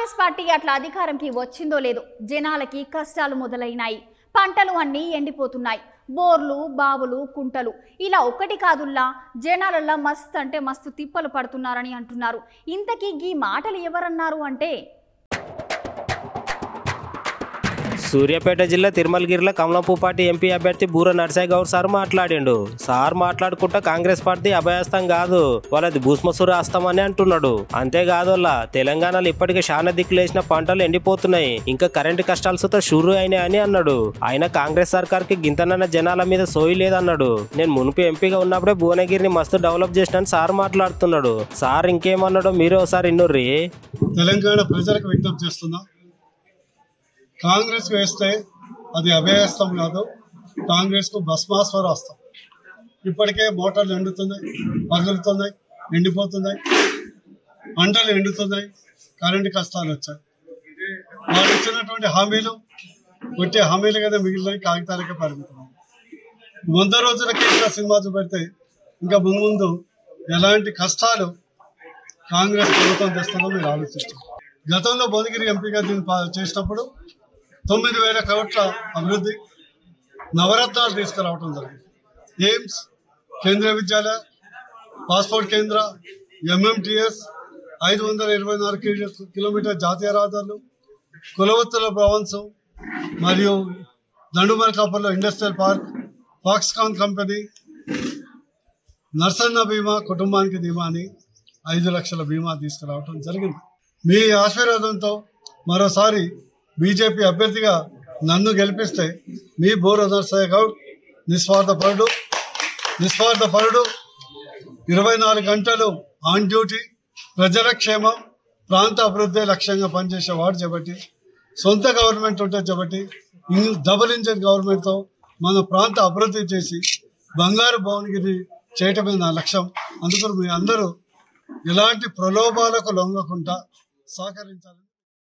Congress party అట్లా అధికారంకి వచ్చిందో లేదో జనాలకి కష్టాలు మొదలైనాయి పంటలు అన్నీ ఎండిపోతున్నాయి బోర్లు బావులు కుంటలు ఇలా ఒకటి కాదుల్లా జనాలల్లా మస్త్ అంటే మస్తు తిప్పలు పడుతున్నారని అంటున్నారు ఇంతకీ గీ మాటలు ఎవరన్నారు అంటే సూర్యాపేట జిల్లా తిరుమలగిరిలో కమలంపూ పార్టీ ఎంపీ అభ్యర్థి బూర నర్సయ్య గౌడ్ సార్ మాట్లాడిండు సార్ మాట్లాడుకుంటా కాంగ్రెస్ పార్టీ అభయస్తం కాదు వాళ్ళది భూస్మసూరి అస్తమని అంటున్నాడు అంతేకాదు వాళ్ళ తెలంగాణలో ఇప్పటికే చాలా దిక్కులేసిన పంటలు ఎండిపోతున్నాయి ఇంకా కరెంటు కష్టాలతో షురు అయినాయి అని అన్నాడు ఆయన కాంగ్రెస్ సర్కార్ కి గింతనన్న జనాల మీద సోయి లేదన్నాడు నేను మునుపు ఎంపీగా ఉన్నప్పుడే భువనగిరిని మస్తు డెవలప్ చేసినని సార్ మాట్లాడుతున్నాడు సార్ ఇంకేమన్నాడో మీరే ఒకసారి ఇన్నుర్రి తెలంగాణ ప్రజలకు విజ్ఞప్తి చేస్తున్నా కాంగ్రెస్ వేస్తే అది అభయస్తం కాదు కాంగ్రెస్ కు భస్మాస్వర హస్తం ఇప్పటికే మోటార్లు ఎండుతున్నాయి పగులుతున్నాయి ఎండిపోతున్నాయి పంటలు ఎండుతున్నాయి కరెంటు కష్టాలు వచ్చాయి వాళ్ళు ఇచ్చినటువంటి హామీలు వచ్చే హామీలుగానే మిగిలినవి కాగితాలకే పరిమితం వంద రోజులకి ఇంకా సినిమా చూపెడితే ఇంకా ముందు ఎలాంటి కష్టాలు కాంగ్రెస్ ప్రభుత్వం తెస్తుందో మీరు ఆలోచించారు గతంలో భువనగిరి ఎంపీగా దీన్ని పా- చేసినప్పుడు తొమ్మిది వేల కోట్ల అభివృద్ధి నవరత్నాలు తీసుకురావడం జరిగింది ఎయిమ్స్ కేంద్రీయ విద్యాలయ పాస్పోర్ట్ కేంద్ర ఎంఎంటిఎస్ ఐదు వందల ఇరవై నాలుగు కిలో- కిలోమీటర్ జాతీయ రహదారులు కులవత్తుల భవన్స్ మరియు దండుమరకాపల్లో industrial park Foxconn company Narsanna బీమా కుటుంబానికి బీమా అని ఐదు లక్షల బీమా తీసుకురావడం జరిగింది మీ ఆశీర్వాదంతో మరోసారి బీజేపీ అభ్యర్థిగా నన్ను గెలిపిస్తే మీ బోర నర్సయ్య గౌడ్ నిస్వార్థపరుడు నిస్వార్థపరుడు ఇరవై నాలుగు గంటలు ఆన్ డ్యూటీ ప్రజల క్షేమం ప్రాంత అభివృద్ధి లక్ష్యంగా పనిచేసే వాడు కాబట్టి సొంత గవర్నమెంట్ ఉంటుంది కాబట్టి ఇన్- డబుల్ ఇంజిన్ గవర్నమెంట్తో మన ప్రాంత అభివృద్ధి చేసి బంగారు భవన్గిరి చేయటమే నా లక్ష్యం అందుకని మీ అందరూ ఎలాంటి ప్రలోభాలకు లొంగకుండా సహకరించాలని